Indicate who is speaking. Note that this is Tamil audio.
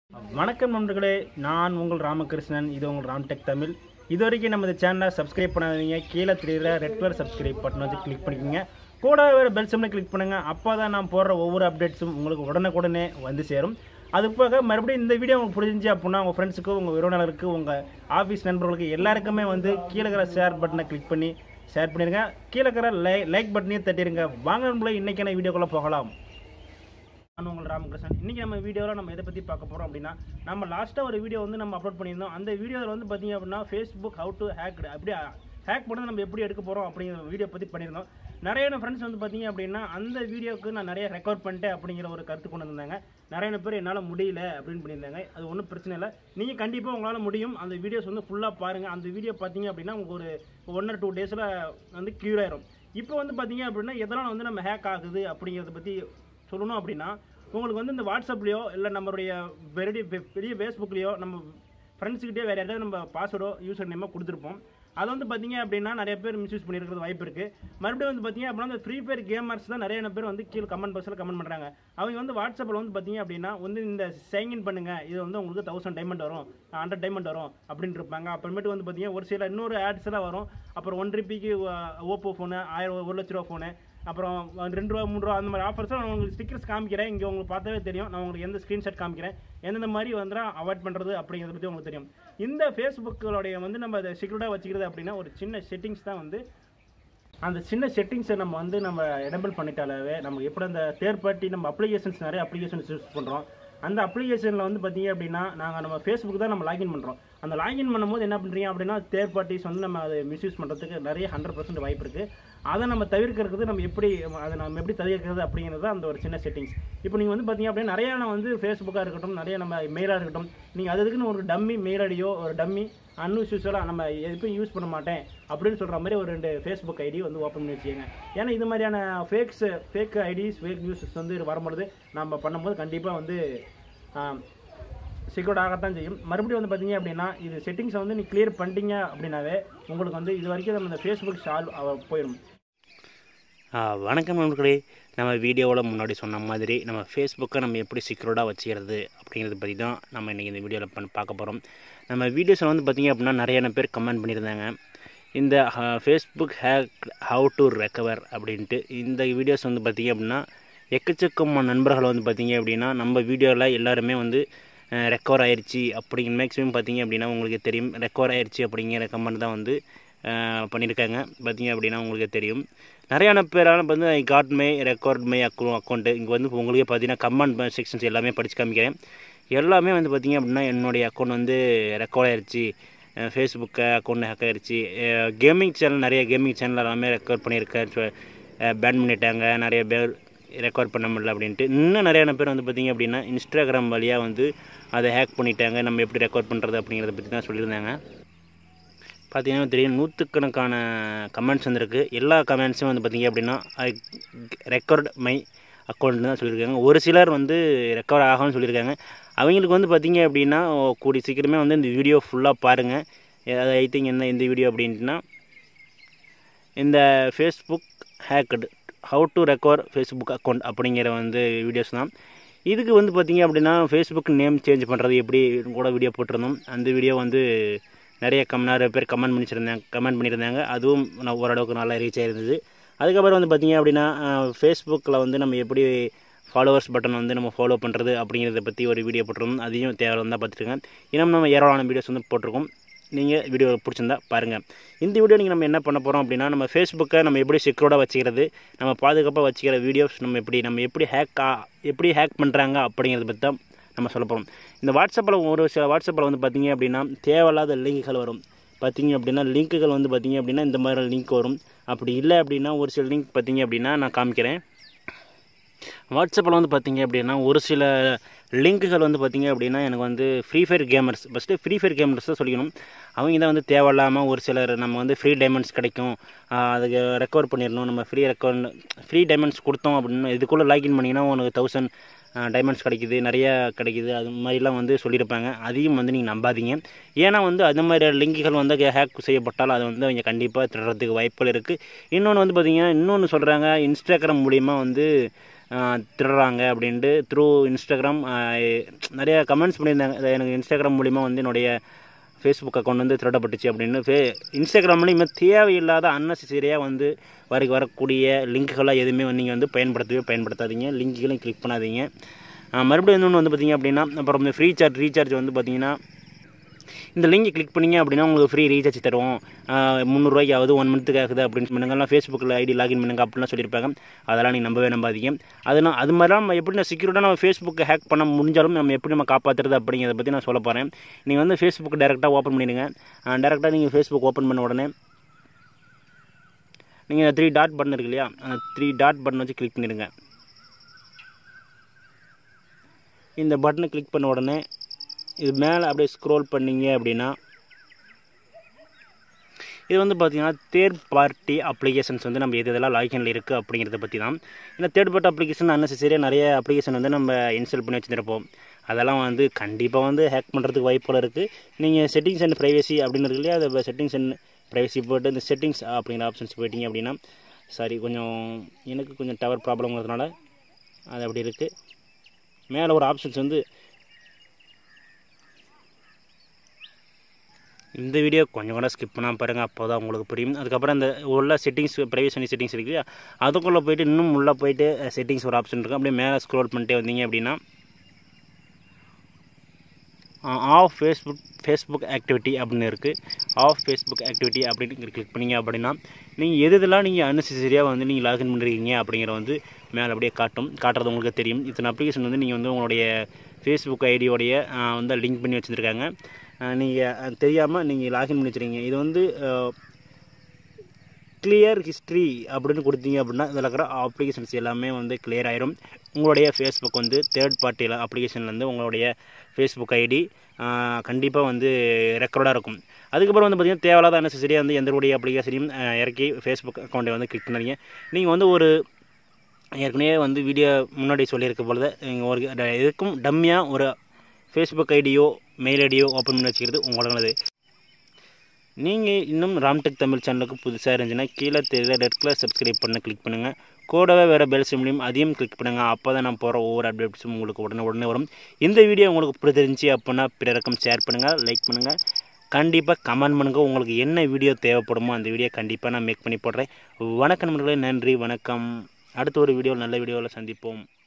Speaker 1: வணக்கம் நண்பர்களே நான் உங்கள் ராமகிருஷ்ணன் இது உங்கள் ராம்டெக் தமிழ் இது வரைக்கும் நம்ம இந்த சேனலை சப்ஸ்கிரைப் பண்ணாதீங்க கீழே தெரியுற ரெட் கலர் சப்ஸ்கிரைப் பட்டன் வச்சு கிளிக் பண்ணிக்கோங்க கூட வேறு பெல் சிம்மில் கிளிக் பண்ணுங்கள் அப்போ தான் நான் போடுற ஒவ்வொரு அப்டேட்ஸும் உங்களுக்கு உடனுக்குடனே வந்து சேரும் அது போக மறுபடியும் இந்த வீடியோ உங்களுக்கு பிடிச்சிருந்துச்சு அப்படின்னா உங்கள் ஃப்ரெண்ட்ஸுக்கு உங்கள் உறவினருக்கு உங்கள் ஆஃபீஸ் நண்பர்களுக்கு எல்லாருக்குமே வந்து கீழே இருக்கிற ஷேர் பட்டனை கிளிக் பண்ணி ஷேர் பண்ணிடுங்க கீழே இருக்கிற லை லைக் பட்டனையும் தட்டிடுங்க வாங்க நண்பர்களே இன்றைக்கான வீடியோக்குள்ளே போகலாம் நான் உங்கள் ராமகிருஷ்ணன் இன்றைக்கி நம்ம வீடியோவில் நம்ம எதை பற்றி பார்க்க போகிறோம் அப்படின்னா நம்ம லாஸ்ட்டாக ஒரு வீடியோ வந்து நம்ம அப்லோட் பண்ணியிருந்தோம் அந்த வீடியோவில் வந்து பார்த்தீங்க அப்படின்னா ஃபேஸ்புக் ஹவு டு ஹேக் அப்படியே ஹேக் பண்ணி நம்ம எப்படி எடுக்க போகிறோம் அப்படிங்கிற வீடியோ பற்றி பண்ணியிருந்தோம் நிறைய ஃப்ரெண்ட்ஸ் வந்து பார்த்தீங்க அப்படின்னா அந்த வீடியோவுக்கு நான் நிறைய ரெக்கார்ட் பண்ணிட்டேன் அப்படிங்கிற ஒரு கருத்து கொண்டு வந்தாங்க நிறைய பேர் என்னால் முடியல அப்படின்னு பண்ணியிருந்தாங்க அது ஒன்றும் பிரச்சனை இல்லை நீங்கள் கண்டிப்பாக உங்களால் முடியும் அந்த வீடியோஸ் வந்து ஃபுல்லாக பாருங்கள் அந்த வீடியோ பார்த்தீங்க அப்படின்னா உங்களுக்கு ஒரு ஒன் ஆர் டூ டேஸில் வந்து க்யூர் ஆயிரும் இப்போ வந்து பார்த்தீங்க அப்படின்னா எதனால் வந்து நம்ம ஹேக் ஆகுது அப்படிங்கிறத பற்றி சொல்லணும் அப்படின்னா உங்களுக்கு வந்து இந்த வாட்ஸ்அப்லேயோ இல்லை நம்மளுடைய வெரடி பெரிய ஃபேஸ்புக்லேயோ நம்ம ஃப்ரெண்ட்ஸ்கிட்டே வேறு யாராவது நம்ம பாஸ்வேர்டோ யூசர் நேமோ கொடுத்துருப்போம் அதை வந்து பார்த்தீங்க அப்படின்னா நிறைய பேர் மிஸ்யூஸ் பண்ணியிருக்கிறது வாய்ப்பு இருக்குது மறுபடியும் வந்து பார்த்தீங்க அப்படின்னா இந்த ஃப்ரீ ஃபயர் கேமர்ஸ் தான் நிறைய பேர் வந்து கீழே கமெண்ட் பாக்ஸில் கமெண்ட் பண்ணுறாங்க அவங்க வந்து வாட்ஸ்அப்பில் வந்து பார்த்தீங்க அப்படின்னா வந்து இந்த சைன்இன் பண்ணுங்கள் இது வந்து உங்களுக்கு தௌசண்ட் டைமண்ட் வரும் ஹண்ட்ரட் டைமண்ட் வரும் அப்படின்னு இருப்பாங்க அப்புறமேட்டு வந்து பார்த்தீங்கன்னா ஒரு சில இன்னொரு ஆட்ஸ் எல்லாம் வரும் அப்புறம் ஒன் ருபிக்கு ஓப்போ ஃபோனு ஆயிரம் ஒரு லட்ச ரூபா ஃபோனு அப்புறம் ரெண்டு ரூபா மூணு ரூபா அந்த மாதிரி ஆஃபர்ஸ் நான் உங்களுக்கு ஸ்டிக்கர்ஸ் காமிக்கிறேன் இங்கே உங்களுக்கு பார்த்தாவே தெரியும் நான் உங்களுக்கு எந்த ஸ்க்ரீன்ஷாட் காமிக்கிறேன் எந்தெந்த மாதிரி வந்து அவாய்ட் பண்ணுறது அப்படிங்கிறத பற்றி உங்களுக்கு தெரியும் இந்த ஃபேஸ்புக்களுடைய வந்து நம்ம அதை செக்யூர்டாக வச்சுக்கிறது அப்படின்னா ஒரு சின்ன செட்டிங்ஸ் தான் வந்து அந்த சின்ன செட்டிங்ஸை நம்ம வந்து நம்ம எனபிள் பண்ணிட்டாலே நம்ம எப்படி அந்த தேர்ட் பார்ட்டி நம்ம அப்ளிகேஷன்ஸ் நிறைய அப்ளிகேஷன்ஸ் யூஸ் பண்ணுறோம் அந்த அப்ளிகேஷனில் வந்து பார்த்தீங்க அப்படின்னா நாங்கள் நம்ம ஃபேஸ்புக் தான் நம்ம லாகின் பண்ணுறோம் அந்த லாகின் பண்ணும்போது என்ன பண்ணுறீங்க அப்படின்னா தேர்ட் பார்ட்டிஸ் வந்து நம்ம அதை மிஸ்யூஸ் பண்ணுறதுக்கு நிறைய ஹண்ட்ரட் பர்சன்ட் வாய்ப்பு இருக்குது அதை நம்ம தவிர்க்கிறது நம்ம எப்படி அதை நம்ம எப்படி தவிர்க்கிறது அப்படிங்கிறது அந்த ஒரு சின்ன செட்டிங்ஸ் இப்போ நீங்கள் வந்து பார்த்தீங்க அப்படின்னா நிறைய நான் வந்து ஃபேஸ்புக்காக இருக்கட்டும் நிறைய நம்ம மெயிலாக இருக்கட்டும் நீங்கள் அது அதுக்குன்னு ஒரு டம்மி மெயில் ஐடியோ ஒரு டம்மி அன்யூஸ்வலாக நம்ம எப்பயும் யூஸ் பண்ண மாட்டேன் அப்படின்னு சொல்கிற மாதிரி ஒரு ரெண்டு ஃபேஸ்புக் ஐடி வந்து ஓப்பன் பண்ணி வச்சுக்கோங்க ஏன்னா இது மாதிரியான fakes fake IDs fake newses வந்து வரும்பொழுது நம்ம பண்ணும்போது கண்டிப்பாக வந்து செக்யூர்ட் ஆகத்தான் செய்யும் மறுபடியும் வந்து பார்த்தீங்க அப்படின்னா இது செட்டிங்ஸை வந்து நீ கிளியர் பண்ணிட்டீங்க அப்படின்னாவே உங்களுக்கு வந்து இது வரைக்கும் நம்ம இந்த ஃபேஸ்புக் சால்வ் போயிடும்
Speaker 2: ஆ, வணக்கம் நண்பர்களே நம்ம வீடியோவில் முன்னாடி சொன்ன மாதிரி நம்ம ஃபேஸ்புக்கை நம்ம எப்படி செக்யூர்டாக வச்சுக்கிறது அப்படிங்கிறத பற்றி தான் நம்ம இன்றைக்கி இந்த வீடியோவில் பண்ண பார்க்க போகிறோம் நம்ம வீடியோஸில் வந்து பார்த்திங்க அப்படின்னா நிறைய பேர் கமெண்ட் பண்ணியிருந்தாங்க இந்த Facebook hack how to recover அப்படின்ட்டு இந்த வீடியோஸ் வந்து பார்த்திங்க அப்படின்னா எக்கச்சக்கமான நண்பர்கள் வந்து பார்த்திங்க அப்படின்னா நம்ம வீடியோவில் எல்லாருமே வந்து ரெக்கவர் ஆயிடுச்சு அப்படிங்கிற மேக்ஸிமம் பார்த்திங்க அப்படின்னா உங்களுக்கு தெரியும் ரெக்கவர் ஆயிடுச்சு அப்படிங்கிற கமெண்ட் தான் வந்து அஹ், பண்ணியிருக்காங்க பார்த்திங்க அப்படின்னா உங்களுக்கு தெரியும் நிறையான பேரான வந்து I got my record my அக்கௌ அக்கௌண்ட்டு இங்கே வந்து உங்களுக்கே பார்த்தீங்கன்னா கமெண்ட் செக்ஷன்ஸ் எல்லாமே படித்து காமிக்கிறேன் எல்லாமே வந்து பார்த்திங்க அப்படின்னா என்னுடைய அக்கௌண்ட் வந்து ரெக்கார்ட் ஆயிடுச்சு ஃபேஸ்புக்கு அக்கௌண்ட் ஹேக் ஆயிடுச்சு கேமிங் சேனல் நிறைய கேமிங் சேனல் எல்லாமே ரெக்கார்ட் பண்ணியிருக்கேன் பேன் பண்ணிட்டாங்க நிறைய பேர் ரெக்கார்ட் பண்ண முடியல அப்படின்ட்டு இன்னும் நிறையான பேர் வந்து பார்த்திங்க அப்படின்னா இன்ஸ்டாகிராம் வழியாக வந்து அதை ஹேக் பண்ணிட்டாங்க நம்ம எப்படி ரெக்கார்ட் பண்ணுறது அப்படிங்கிறத பற்றி தான் சொல்லியிருந்தாங்க பார்த்தீங்கன்னா தெரியும் நூற்றுக்கணக்கான கமெண்ட்ஸ் வந்திருக்கு எல்லா கமெண்ட்ஸும் வந்து பார்த்திங்க அப்படின்னா ரெக்கார்ட் மை அக்கௌண்ட் தான் சொல்லியிருக்காங்க ஒரு சிலர் வந்து ரெக்கவர் ஆகும்னு சொல்லியிருக்காங்க அவங்களுக்கு வந்து பார்த்திங்க அப்படின்னா கூடி சீக்கிரமே வந்து இந்த வீடியோ ஃபுல்லாக பாருங்கள் ஐ திங்க் என்ன இந்த வீடியோ அப்படின்ட்டுனா இந்த Facebook hacked how to recover Facebook account அப்படிங்கிற வந்து வீடியோஸ் தான் இதுக்கு வந்து பார்த்திங்க அப்படின்னா ஃபேஸ்புக் நேம் சேஞ்ச் பண்ணுறது எப்படி கூட வீடியோ போட்டிருந்தோம் அந்த வீடியோ வந்து நிறைய கம் நிறைய பேர் கமெண்ட் பண்ணிச்சிருந்தாங்க கமெண்ட் பண்ணியிருந்தாங்க அதுவும் நான் ஓரளவுக்கு நல்லா ரீச் ஆயிருந்தது அதுக்கப்புறம் வந்து பார்த்திங்க அப்படின்னா ஃபேஸ்புக்கில் வந்து நம்ம எப்படி ஃபாலோவர்ஸ் பட்டன் வந்து நம்ம ஃபாலோ பண்ணுறது அப்படிங்கிறத பற்றி ஒரு வீடியோ போட்டிருந்தோம் அதையும் தேவை தான் பார்த்துருக்கேன் இன்னும் நம்ம ஏராளமான வீடியோஸ் வந்து போட்டிருக்கோம் நீங்கள் வீடியோ பிடிச்சிருந்தா பாருங்கள் இந்த வீடியோ நீங்கள் நம்ம என்ன பண்ண போகிறோம் அப்படின்னா நம்ம ஃபேஸ்புக்கை நம்ம எப்படி செக்யூர்டாக வச்சுக்கிறது நம்ம பாதுகாப்பாக வச்சுக்கிற வீடியோஸ் நம்ம எப்படி நம்ம எப்படி ஹேக் எப்படி ஹேக் பண்ணுறாங்க அப்படிங்கிறத பற்றி தான் நம்ம சொல்ல போகிறோம் இந்த வாட்ஸ்அப்பில் ஒரு சில வாட்ஸ்அப்பில் வந்து பார்த்தீங்க அப்படின்னா தேவையில்லாத லிங்க்குகள் வரும் பார்த்தீங்க அப்படின்னா லிங்க்குகள் வந்து பார்த்தீங்க அப்படின்னா இந்த மாதிரி லிங்க் வரும் அப்படி இல்லை அப்படின்னா ஒரு சில லிங்க் பார்த்தீங்க அப்படின்னா நான் காமிக்கிறேன் வாட்ஸ்அப்பில் வந்து பார்த்தீங்க அப்படின்னா ஒரு சில லிங்க்குகள் வந்து பார்த்தீங்க அப்படின்னா எனக்கு வந்து Free Fire gamers first Free Fire gamers தான் சொல்லிக்கணும் அவங்க தான் வந்து தேவையில்லாமல் ஒரு சிலர் நம்ம வந்து ஃப்ரீ டைமண்ட்ஸ் கிடைக்கும் ஆஹ் அதுக்கு ரெக்கவர் பண்ணிடணும் நம்ம ஃப்ரீ ரெக்கவர் ஃப்ரீ டைமண்ட்ஸ் கொடுத்தோம் அப்படின்னு இதுக்குள்ளே லாகின் பண்ணிங்கன்னா உனக்கு தௌசண்ட் டைமண்ட்ஸ் கிடைக்குது நிறைய கிடைக்குது அது மாதிரிலாம் வந்து சொல்லியிருப்பாங்க அதையும் வந்து நீங்கள் நம்பாதீங்க ஏன்னா வந்து அது மாதிரி லிங்குகள் வந்து ஹேக் செய்யப்பட்டால் அது வந்து அவங்க கண்டிப்பாக திருடுறதுக்கு வாய்ப்புகள் இருக்குது இன்னொன்று வந்து பார்த்தீங்கன்னா இன்னொன்று சொல்கிறாங்க இன்ஸ்டாகிராம் மூலிமா வந்து திருடுறாங்க அப்படின்ட்டு த்ரூ இன்ஸ்டாகிராம் நிறைய கமெண்ட்ஸ் பண்ணியிருந்தாங்க இது எனக்கு இன்ஸ்டாகிராம் மூலிமா வந்து என்னுடைய ஃபேஸ்புக் அக்கௌண்ட் வந்து திருடப்பட்டுச்சு அப்படின்னு ஃபே இன்ஸ்டாகிராமில் இனிமேல் தேவையில்லாத அன்னெசரியாக வந்து வர வரக்கூடிய லிங்க்குகளாக எதுவுமே வந்து நீங்கள் வந்து பயன்படுத்தவே பயன்படுத்தாதீங்க லிங்க்குகளையும் கிளிக் பண்ணாதீங்க ஆஹ் மறுபடியும் இன்னொன்று வந்து பார்த்திங்க அப்படின்னா அப்புறம் இந்த ஃப்ரீ சார்ஜ் ரீசார்ஜ் வந்து பார்த்திங்கன்னா இந்த லிங்கை கிளிக் பண்ணீங்க அப்படின்னா உங்களுக்கு ஃப்ரீ ரீசார்ஜ் தருவோம் ஆஹ் முந்நூறுரூவாய்க்கு ஆகுது ஒன் மந்த்துக்கு ஆகுது அப்படின்னு சொன்னாங்கலாம் ஃபேஸ்புக்கில் ஐடி லாகின் பண்ணுங்க அப்படிலாம் சொல்லியிருப்பாங்க அதெல்லாம் நீங்கள் நம்பவே நம்பாதீங்க அதெல்லாம் அது மாதிரிலாம் நம்ம எப்படி நான் செக்யூரிட்டாக நம்ம ஃபேஸ்புக்கை ஹேக் பண்ண முடிஞ்சாலும் நம்ம எப்படி நம்ம காப்பாற்றுறது அப்படிங்கிறத பற்றி நான் சொல்ல போகிறேன் நீங்கள் வந்து ஃபேஸ்புக் டேரெக்டாக ஓப்பன் பண்ணிடுங்க டேரெக்டாக நீங்கள் ஃபேஸ்புக் ஓப்பன் பண்ண உடனே நீங்கள் த்ரீ டாட் பட்டன் இருக்கு இல்லையா அந்த த்ரீ டாட் பட்டன் வச்சு கிளிக் பண்ணிடுங்க இந்த பட்டனை கிளிக் பண்ண உடனே இது மேலே அப்படியே ஸ்க்ரோல் பண்ணீங்க அப்படின்னா இது வந்து பார்த்தீங்கன்னா தேர்ட் பார்ட்டி அப்ளிகேஷன்ஸ் வந்து நம்ம எது இதெல்லாம் லாகின்ல இருக்குது அப்படிங்கிறத பற்றி தான் இந்த தேர்ட் பார்ட்டி அப்ளிகேஷன் அன்னெசரியாக நிறைய அப்ளிகேஷன் வந்து நம்ம இன்ஸ்டால் பண்ணி வச்சுருப்போம் அதெல்லாம் வந்து கண்டிப்பாக வந்து ஹேக் பண்ணுறதுக்கு வாய்ப்புகள் இருக்குது நீங்கள் செட்டிங்ஸ் அண்ட் ப்ரைவசி அப்படின்னு இருக்கு இல்லையா அதை செட்டிங்ஸ் அண்ட் ப்ரைவசி போட்டு இந்த செட்டிங்ஸ் அப்படிங்கிற ஆப்ஷன்ஸ் போயிட்டீங்க அப்படின்னா சாரி கொஞ்சம் எனக்கு கொஞ்சம் டவர் ப்ராப்ளம்ங்கிறதுனால அது அப்படி இருக்குது மேலே ஒரு ஆப்ஷன்ஸ் வந்து இந்த வீடியோ கொஞ்சம் கூட ஸ்கிப் பண்ணாமல் பாருங்கள் அப்போ தான் உங்களுக்கு புரியும் அதுக்கப்புறம் இந்த உள்ள செட்டிங்ஸ் ப்ரைவேசி செட்டிங்ஸ் இருக்கு இல்லையா அதுக்குள்ளே போயிட்டு இன்னும் உள்ளே போயிட்டு செட்டிங்ஸ் ஒரு ஆப்ஷன் இருக்கும் அப்படியே மேலே ஸ்க்ரோல் பண்ணிட்டே வந்தீங்க அப்படின்னா ஆஃப் ஃபேஸ்புக் ஃபேஸ்புக் ஆக்டிவிட்டி அப்படின்னு இருக்குது ஆஃப் ஃபேஸ்புக் ஆக்டிவிட்டி அப்படின்னு கிளிக் பண்ணீங்க அப்படின்னா நீங்கள் எது இதெல்லாம் நீங்கள் அன்னெசரியாக வந்து நீங்கள் லாகின் பண்ணுறீங்க அப்படிங்கிற வந்து மேலே அப்படியே காட்டும் காட்டுறது உங்களுக்கு தெரியும் இத்தனை அப்ளிகேஷன் வந்து நீங்கள் வந்து உங்களுடைய ஃபேஸ்புக் ஐடியோடைய வந்து லிங்க் பண்ணி வச்சுருக்காங்க நீங்கள் தெரியாமல் நீங்கள் லாகின் பண்ணி வச்சுருக்கீங்க இது வந்து கிளியர் ஹிஸ்ட்ரி அப்படின்னு கொடுத்தீங்க அப்படின்னா இதில் இருக்கிற அப்ளிகேஷன்ஸ் எல்லாமே வந்து கிளியர் ஆயிரும் உங்களுடைய ஃபேஸ்புக் வந்து தேர்ட் பார்ட்டியில் அப்ளிகேஷன்லேருந்து உங்களுடைய ஃபேஸ்புக் ஐடி கண்டிப்பாக வந்து ரெக்கார்டாக இருக்கும் அதுக்கப்புறம் வந்து பார்த்திங்கன்னா தேவையில்லாத அன்னெசரியாக வந்து எந்தவுடைய அப்ளிகேஷனையும் இறக்கி ஃபேஸ்புக் அக்கௌண்ட்டை வந்து கிளிக் பண்ணாதீங்க நீங்கள் வந்து ஒரு ஏற்கனவே வந்து வீடியோ முன்னாடி சொல்லியிருக்க பொழுது நீங்கள் ஒரு இதுக்கும் டம்மியாக ஒரு ஃபேஸ்புக் ஐடியோ மெயில் ஐடியோ ஓப்பன் பண்ணி வச்சுக்கிறது உங்களோடது நீங்கள் இன்னும் ராம்டெக் தமிழ் சேனலுக்கு புதுசாக இருந்துச்சுன்னா கீழே தெரியல ரெட் கலர் சப்ஸ்கிரைப் பண்ண கிளிக் பண்ணுங்கள் கூடவே வேறு பெல் சிம்லையும் அதையும் கிளிக் பண்ணுங்கள் அப்போ தான் நான் போகிற ஒவ்வொரு அப்டேட்ஸும் உங்களுக்கு உடனே உடனே வரும் இந்த வீடியோ உங்களுக்கு பிடிச்சிருந்துச்சி அப்படின்னா பிறருக்கும் ஷேர் பண்ணுங்கள் லைக் பண்ணுங்கள் கண்டிப்பாக கமெண்ட் பண்ணுங்கள் உங்களுக்கு என்ன வீடியோ தேவைப்படுமோ அந்த வீடியோ கண்டிப்பாக நான் மேக் பண்ணி போடுறேன் வணக்கம் நண்பர்களே நன்றி வணக்கம் அடுத்த ஒரு வீடியோ நல்ல வீடியோவில் சந்திப்போம்